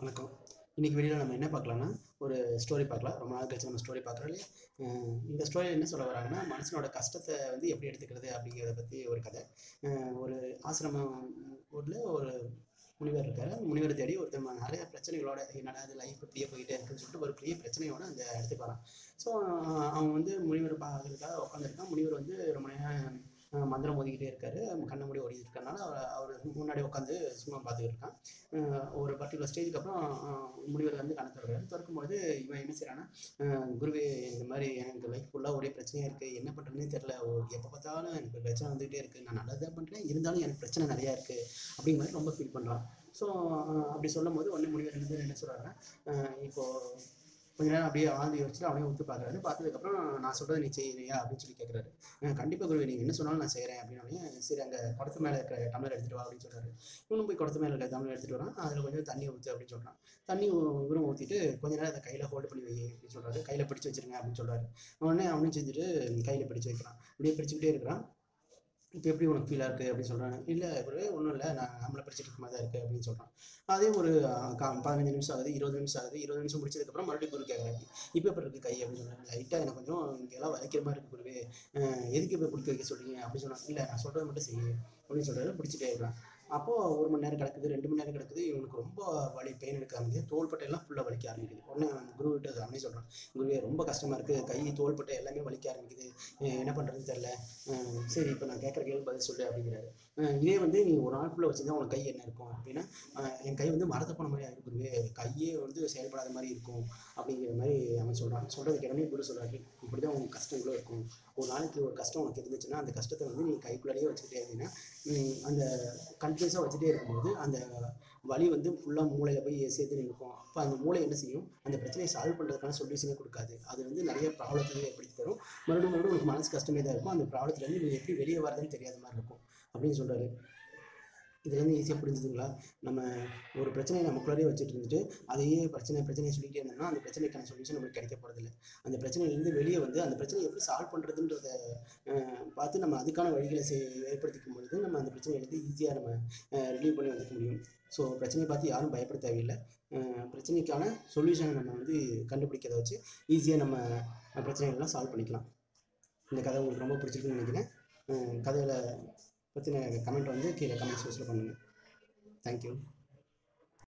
வணக்கம் இன்றைக்கி வீடியோவில் நம்ம என்ன பார்க்கலாம்னா ஒரு ஸ்டோரி பார்க்கலாம் ரொம்ப நாள் கழிச்சு நம்ம ஸ்டோரி பார்க்குறோம் இல்லையா அஹ் இந்த ஸ்டோரி என்ன சொல்ல வராங்கன்னா மனுஷனோட கஷ்டத்தை வந்து எப்படி எடுத்துக்கிறது அப்படிங்கிறத பற்றி ஒரு கதை அஹ் ஒரு ஆசிரமம் ஊரில் ஒரு முனிவர் இருக்கார் முனிவர் தேடி ஒருத்தர் நிறைய பிரச்சனைகளோட என்னடா அது லைஃப் இப்படியே போயிட்டே இருக்குன்னு சொல்லிட்டு ஒரு பெரிய பிரச்சனையோட அந்த இடத்துக்கு வரான் ஸோ அவன் வந்து முனிவர் பார்க்கறதுக்காக உட்காந்துருக்கான் முனிவர் வந்து ரொம்ப நேரம் அஹ் மந்திரம் ஓதிக்கிட்டே இருக்காரு கண்ணை மூடி ஓடிட்டு இருக்கறனால அவர் அவர் முன்னாடி உட்காந்து சும்மா பார்த்துக்கிட்டு இருக்கான் அஹ் ஒரு பர்டிகுலர் ஸ்டேஜுக்கு அப்புறம் அஹ் முனிவர் வந்து கணக்கு திறக்கிறாரு திறக்கும்போது இவன் என்ன செய்றான்னா அஹ் குருவே இந்த மாதிரி எனக்கு லைஃப் ஃபுல்லாக ஒரே பிரச்சனையாக இருக்குது என்ன பண்ணுறதுனே தெரில எப்போ பார்த்தாலும் எனக்கு பிரச்சனை வந்துகிட்டே இருக்குது நான் நல்லதாக பண்ணுறேன் இருந்தாலும் எனக்கு பிரச்சனை நிறையா இருக்குது அப்படிங்கிற மாதிரி ரொம்ப ஃபீல் பண்ணுறான் ஸோ அப்படி சொல்லும் போது ஒன்று முனிவர் வந்து என்ன சொல்கிறாருன்னா இப்போது கொஞ்ச நேரம் அப்படியே ஆழ்ந்து யோசிச்சுட்டு அவனையும் ஒத்து பார்க்குறாரு பார்த்ததுக்கப்புறம் நான் சொல்கிறத நீ செய்யறியா அப்படின்னு சொல்லி கேட்குறாரு கண்டிப்பாக குருவே நீங்கள் என்ன சொன்னாலும் நான் செய்கிறேன் அப்படின்னு சரி அங்கே குடத்து மேலே இருக்கிற டம்ளர் எடுத்துகிட்டு வா அப்படின்னு சொல்கிறாரு இவனும் போய் குடத்து மேலே இருக்கிற டம்ளர் எடுத்துகிட்டு வரான் அதில் கொஞ்சம் தண்ணி ஊற்று அப்படின்னு சொல்கிறான் தண்ணி ஊ- இவரும் ஊற்றிட்டு கொஞ்ச நேரம் அதை கையில் ஹோல்டு பண்ணி வை அப்படின்னு சொல்கிறாரு கையில் பிடிச்சி வச்சிருங்க அப்படின்னு சொல்கிறாரு உடனே அவனும் செஞ்சுட்டு கையில் பிடிச்சி வைக்கிறான் இப்படியே பிடிச்சிக்கிட்டே இருக்கிறான் இப்போ எப்படி உனக்கு ஃபீலாக இருக்குது அப்படின்னு சொல்கிறான் இல்லை குருவே ஒன்றும் இல்லை நான் நம்மளை படிச்சுட்டு இருக்க மாதிரி தான் இருக்குது அப்படின்னு சொல்கிறான் அதே ஒரு அஹ், கா- பதினஞ்சு நிமிஷம் ஆகுது இருபது நிமிஷம் ஆகுது இருபது நிமிஷம் முடிச்சதுக்கப்புறம் மறுபடியும் குரு கேட்குறாரு இப்போ எப்படி இருக்குது கை அப்படின்னு சொல்கிறாங்க லைட்டாக எனக்கு கொஞ்சம் இங்கெல்லாம் வலிக்கிற மாதிரி இருக்குது குருவே அஹ், எதுக்கு இப்போ பிடிக்க வைக்க சொல்றீங்க அப்படின்னு சொன்னாங்க இல்லை நான் சொல்கிறத மட்டும் செய்ய அப்படின்னு சொல்கிறாரு பிடிச்சிட்டே இருக்கிறான் அப்போது ஒரு மணி நேரம் கிடக்குது ரெண்டு மணி நேரம் கிடக்குது இவனுக்கு ரொம்ப வலி பெயின் எடுக்க ஆரம்பிக்குது தோள்பட்டையெல்லாம் ஃபுல்லாக வலிக்க ஆரம்பிக்குது உடனே அந்த குரு விட்டு அவனே சொல்கிறான் குருவே ரொம்ப கஷ்டமாக இருக்குது கை தோள்பட்டை எல்லாமே வலிக்க ஆரம்பிக்குது அஹ் என்ன பண்ணுறதுன்னு தெரில அஹ் சரி இப்போ நான் கேட்குற கேள்வி பதில் சொல்லு அப்படிங்கிறாரு அஹ் இதே வந்து நீ ஒரு நாள் ஃபுல்லாக வச்சுருந்தா உனக்கு கை என்ன இருக்கும் அப்படின்னா அஹ் என் கை வந்து மரத்தை போன மாதிரி ஆகிருக்கு குருவே கையே வந்து செயல்படாத மாதிரி இருக்கும் அப்படிங்கிற மாதிரி அவன் சொல்கிறான் சொல்கிறது உடனே குரு சொல்கிறாரு இப்படி தான் உனக்கு கஷ்டம் இவ்வளோ இருக்கும் ஒரு நாளைக்கு ஒரு கஷ்டம் உனக்கு இருந்துச்சுன்னா அந்த கஷ்டத்தை வந்து நீ கைக்குள்ளாலேயே வச்சுக்கிட்டே அப்படின்னா உம், அந்த கண்டினியூஸாக வச்சுட்டே இருக்கும்போது அந்த வலி வந்து ஃபுல்லாக மூளையில் போய் சேர்த்து நிற்கும் அப்போ அந்த மூளை என்ன செய்யும் அந்த பிரச்சனையை சால்வ் பண்ணுறதுக்கான சொல்யூஷனே கொடுக்காது அது வந்து நிறைய ப்ராப்ளத்தை ஏற்படுத்தி தரும் மறுபடியும் மறுபடியும் உங்களுக்கு மனசு கஷ்டமே தான் இருக்கும் அந்த ப்ராப்ளத்துலேருந்து நீங்கள் எப்படி வெளியே வரதுன்னு தெரியாத மாதிரி இருக்கும் அப்படின்னு சொல்கிறாரு இதுலேருந்து ஈஸியாக புரிஞ்சுதுங்களா நம்ம ஒரு பிரச்சனையை நமக்குள்ளாரே வச்சுட்டு இருந்துட்டு அதையே பிரச்சனை பிரச்சனையை சொல்லிட்டே இருந்தோம்னா அந்த பிரச்சனைக்கான சொல்யூஷன் நமக்கு கிடைக்க போகிறதில்ல அந்த பிரச்சனையிலேருந்து வெளியே வந்து அந்த பிரச்சனையை எப்படி சால்வ் பண்ணுறதுன்றத பார்த்து நம்ம அதுக்கான வழிகளை செய் ஏற்படுத்திக்கும் பொழுது நம்ம அந்த பிரச்சனையிலேருந்து ஈஸியாக நம்ம ரிலீவ் பண்ணி வந்துக்க முடியும் ஸோ பிரச்சனையை பார்த்து யாரும் பயப்பட தேவையில்லை அஹ் பிரச்சனைக்கான சொல்யூஷனை நம்ம வந்து கண்டுபிடிக்கிறத வச்சு ஈஸியாக நம்ம பிரச்சனைகள்லாம் சால்வ் பண்ணிக்கலாம் இந்த கதை உங்களுக்கு ரொம்ப பிடிச்சிருக்குன்னு நினைக்கிறேன் அஹ் கதையில பற்றின கமெண்ட் வந்து கீழே கமெண்ட் செக்ஷனில் பண்ணுங்கள் தேங்க்யூ